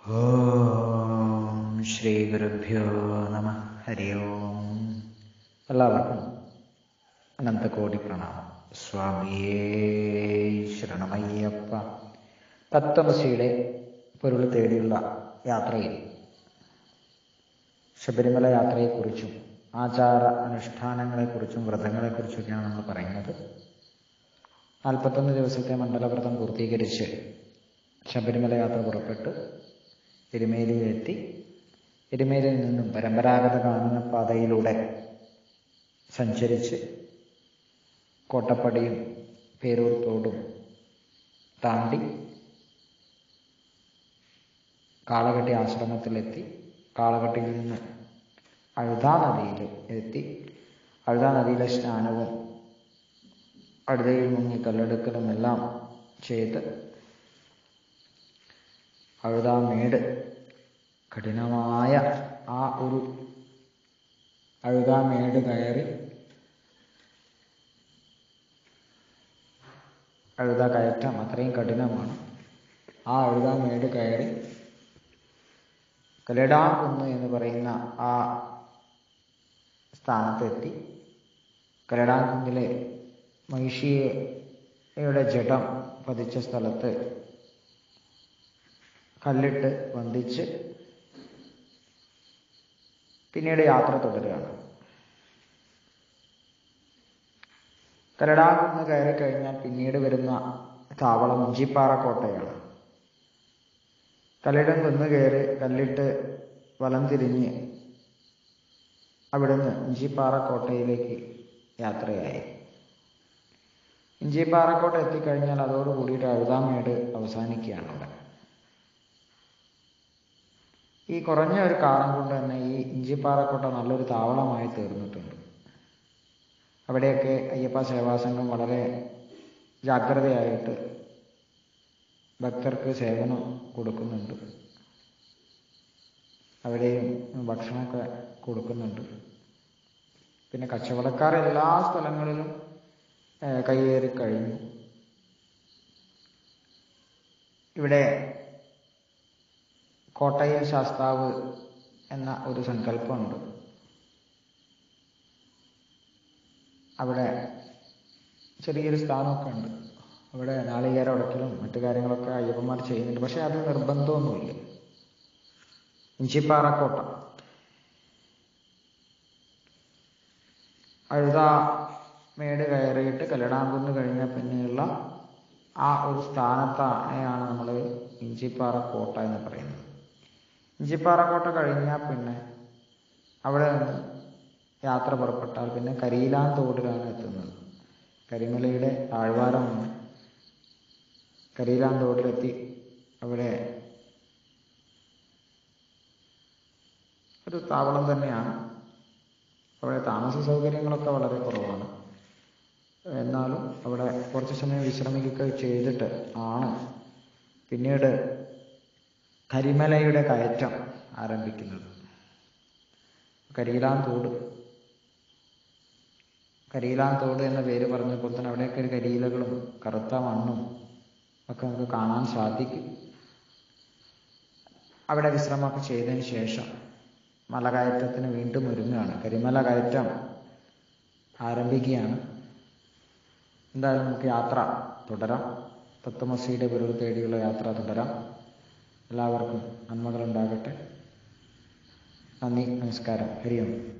ഓം ശ്രീ ഗുരുഭ്യോ നമ ഹരി ഓം എല്ലാവർക്കും അനന്തകോടി പ്രണാമം സ്വാമിയേ ശരണമയ്യപ്പ തത്വമസിയുടെ പൊരുൾ തേടിയുള്ള യാത്രയിൽ ശബരിമല യാത്രയെക്കുറിച്ചും ആചാര അനുഷ്ഠാനങ്ങളെക്കുറിച്ചും വ്രതങ്ങളെക്കുറിച്ചൊക്കെയാണ് നമ്മൾ പറയുന്നത് നാൽപ്പത്തൊന്ന് ദിവസത്തെ മണ്ഡലവ്രതം പൂർത്തീകരിച്ച് ശബരിമല യാത്ര പുറപ്പെട്ട് എരുമേലിയിലെത്തി എരുമേലിയിൽ നിന്നും പരമ്പരാഗത കാനനപാതയിലൂടെ സഞ്ചരിച്ച് കോട്ടപ്പടിയും പേരൂർ തോടും താണ്ടി കാളകെട്ടി ആശ്രമത്തിലെത്തി കാളകെട്ടിയിൽ നിന്ന് അഴുതാ നദിയിൽ എത്തി അഴുതാ നദിയിലെ സ്നാനവും അഴുതയിൽ മുങ്ങി കല്ലെടുക്കലും എല്ലാം ചെയ്ത് അഴുതാമേട് കഠിനമായ ആ ഒരു അഴുതാമേട് കയറി അഴുത കയറ്റം അത്രയും കഠിനമാണ് ആ അഴുതാമേട് കയറി കലടാകുന്ന് എന്ന് പറയുന്ന ആ സ്ഥാനത്തെത്തി കലടാകുന്നിലെ മഹിഷിയുടെ ജഡം പതിച്ച സ്ഥലത്ത് കല്ലിട്ട് വന്ദിച്ച് പിന്നീട് യാത്ര തുടരുകയാണ് കരടാകുന്ന് കയറി കഴിഞ്ഞാൽ പിന്നീട് വരുന്ന താവളം ഇഞ്ചിപ്പാറ കോട്ടയാണ് കല്ലിടം കുന്ന് കയറി കല്ലിട്ട് വലം തിരിഞ്ഞ് അവിടുന്ന് ഇഞ്ചിപ്പാറ കോട്ടയിലേക്ക് യാത്രയായി ഇഞ്ചിപ്പാറക്കോട്ട എത്തിക്കഴിഞ്ഞാൽ അതോട് കൂടിയിട്ട് അഴുതാമേട് അവസാനിക്കുകയാണ് അവിടെ ഈ കുറഞ്ഞ ഒരു കാലം കൊണ്ട് തന്നെ ഈ ഇഞ്ചിപ്പാറക്കോട്ട നല്ലൊരു താവളമായി തീർന്നിട്ടുണ്ട് അവിടെയൊക്കെ അയ്യപ്പ സേവാസംഘം വളരെ ജാഗ്രതയായിട്ട് ഭക്തർക്ക് സേവനം കൊടുക്കുന്നുണ്ട് അവിടെയും ഭക്ഷണമൊക്കെ കൊടുക്കുന്നുണ്ട് പിന്നെ കച്ചവടക്കാർ എല്ലാ സ്ഥലങ്ങളിലും കയ്യേറി കഴിഞ്ഞു ഇവിടെ കോട്ടയിൽ ശാസ്താവ് എന്ന ഒരു സങ്കല്പമുണ്ട് അവിടെ ചെറിയൊരു സ്ഥാനമൊക്കെ ഉണ്ട് അവിടെ നാളികേരം ഉടക്കലും മറ്റു കാര്യങ്ങളൊക്കെ അയ്യപ്പന്മാർ ചെയ്യുന്നുണ്ട് പക്ഷെ അത് നിർബന്ധമൊന്നുമില്ല ഇഞ്ചിപ്പാറക്കോട്ട അഴുത മേട് കയറിയിട്ട് കല്ലടാങ്കുന്ന് കഴിഞ്ഞ പിന്നെയുള്ള ആ ഒരു സ്ഥാനത്താണ് നമ്മൾ ഇഞ്ചിപ്പാറ കോട്ട എന്ന് പറയുന്നത് ഇഞ്ചിപ്പാറ കോട്ട കഴിഞ്ഞാൽ പിന്നെ അവിടെ നിന്ന് യാത്ര പുറപ്പെട്ടാൽ പിന്നെ കരിയിലാൻ തോടിലാണ് എത്തുന്നത് കരിമലയുടെ താഴ്വാരമാണ് കരിയിലാൻ തോടിലെത്തി അവിടെ ഒരു താവളം തന്നെയാണ് അവിടെ താമസ സൗകര്യങ്ങളൊക്കെ വളരെ കുറവാണ് എന്നാലും അവിടെ കുറച്ച് സമയം വിശ്രമിക്കുക ചെയ്തിട്ട് ആണ് പിന്നീട് കരിമലയുടെ കയറ്റം ആരംഭിക്കുന്നത് കരിയിലാൻ തോട് കരിയിലാൻ തോട് എന്ന പേര് പറഞ്ഞപ്പോൾ തന്നെ അവിടെയൊക്കെ ഒരു കരിയിലകളും കറുത്ത മണ്ണും ഒക്കെ നമുക്ക് കാണാൻ സാധിക്കും അവിടെ വിശ്രമമൊക്കെ ചെയ്തതിന് ശേഷം മലകയറ്റത്തിന് വീണ്ടും ഒരുങ്ങുകയാണ് കരിമല കയറ്റം ആരംഭിക്കുകയാണ് എന്തായാലും നമുക്ക് യാത്ര തുടരാം തത്വമസിയുടെ ഗുരു തേടിയുള്ള യാത്ര തുടരാം എല്ലാവർക്കും നന്മകളുണ്ടാകട്ടെ നന്ദി നമസ്കാരം ഹരിയോം